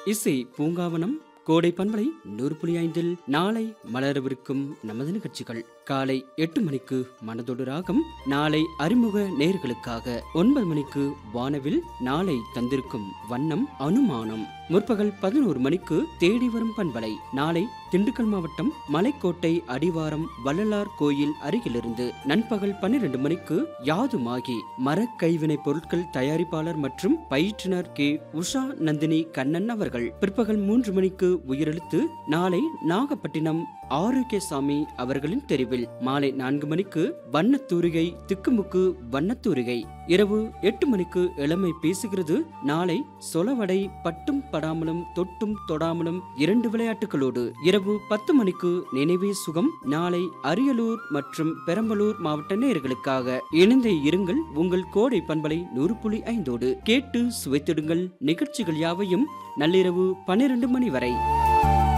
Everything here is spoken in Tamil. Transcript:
இசை பூங்காவனம் கோடை பண்பலை நூறு புள்ளி ஐந்தில் நாளை மலரவிருக்கும் நமது நிகழ்ச்சிகள் காலை எட்டு மணிக்கு மனதொடு ராகம் நாளை அறிமுக நேர்களுக்காக ஒன்பது மணிக்கு வானவில் நாளை தந்திருக்கும் வண்ணம் அனுமானம் முற்பகல் பதினோரு மணிக்கு தேடி வரும் பண்பலை நாளை திண்டுக்கல் மாவட்டம் மலைக்கோட்டை அடிவாரம் வள்ளலார் கோயில் அருகிலிருந்து நண்பகல் பன்னிரண்டு மணிக்கு யாதுமாகி மர கைவினை பொருட்கள் தயாரிப்பாளர் மற்றும் பயிற்றுனர் கே உஷா நந்தினி கண்ணன் அவர்கள் பிற்பகல் மூன்று மணிக்கு உயிரெழுத்து நாளை நாகப்பட்டினம் ஆரோக்கியசாமி அவர்களின் தெரிவில் மாலை நான்கு மணிக்கு வண்ணத்தூரிகை திக்குமுக்கு வண்ணத்தூரிகை இரவு எட்டு மணிக்கு இளமை பேசுகிறது நாளை சொலவடை பட்டும் படாமலும் தொட்டும் தொடாமலும் இரண்டு விளையாட்டுகளோடு இரவு பத்து மணிக்கு நினைவே சுகம் நாளை அரியலூர் மற்றும் பெரம்பலூர் மாவட்ட நேயர்களுக்காக இணைந்தே இருங்கள் உங்கள் கோடை பண்பலை நூறு புள்ளி ஐந்தோடு கேட்டு சுவைத்திடுங்கள் நிகழ்ச்சிகள் யாவையும் நள்ளிரவு பன்னிரண்டு மணி வரை